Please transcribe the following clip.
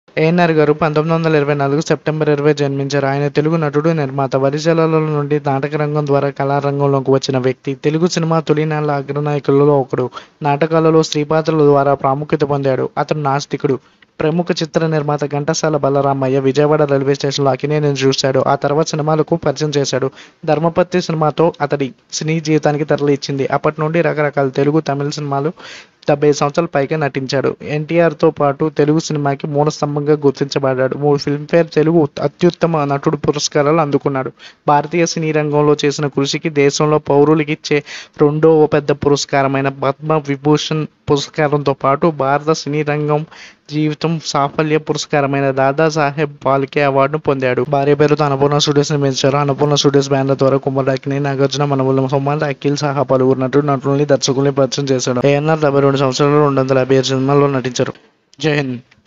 ఏఎన్ఆర్ గారు పంతొమ్మిది వందల ఇరవై నాలుగు సెప్టెంబర్ ఇరవై జన్మించారు ఆయన తెలుగు నటుడు నిర్మాత వరిజలలో నుండి నాటకరంగం ద్వారా కళారంగంలోకి వచ్చిన వ్యక్తి తెలుగు సినిమా తొలినాళ్ల అగ్రనాయకులలో ఒకడు నాటకాలలో స్త్రీ పాత్రల ద్వారా ప్రాముఖ్యత పొందాడు అతను నాస్తికుడు ప్రముఖ చిత్ర నిర్మాత ఘంటసాల బలరామయ్య విజయవాడ రైల్వే స్టేషన్లో అకినేనిని చూశాడు ఆ తర్వాత సినిమాలకు పరిచయం చేశాడు ధర్మపత్రి సినిమాతో అతడి సినీ జీవితానికి తెరలు ఇచ్చింది అప్పటి నుండి రకరకాల తెలుగు తమిళ సినిమాలు డెబ్బై సంవత్సరాల పైగా నటించాడు ఎన్టీఆర్తో పాటు తెలుగు సినిమాకి మూలస్తంభంగా గుర్తించబడ్డాడు మూడు ఫిల్మ్ఫేర్ తెలుగు అత్యుత్తమ నటుడు పురస్కారాలు అందుకున్నాడు భారతీయ సినీ రంగంలో చేసిన కృషికి దేశంలో పౌరులకి ఇచ్చే రెండో పెద్ద పురస్కారమైన పద్మ విభూషణ్ పురస్కారంతో పాటు భారత సినీ రంగం జీవితం సాఫల్య పురస్కారమైన దాదాసాహెబ్ ఫాల్కే అవార్డును పొందాడు భార్య పేరుతో అన్నపూర్ణ స్టూడియోస్ నిర్మించారు అన్నపూర్ణ స్టూడియోస్ బ్యానర్ ద్వారా కుమార్ అక్కినే నాగార్జున మనవుల సోమాన్ అఖిల్ సహా పలువురు నటుడు నటుల్ని దర్శకుల్ని పరిచయం చేశాడు ఏఎన్ఆర్ డెబ్బై రెండు సంవత్సరాలు రెండు వందల యాభై ఐదు సినిమాల్లో నటించారు జై హింద్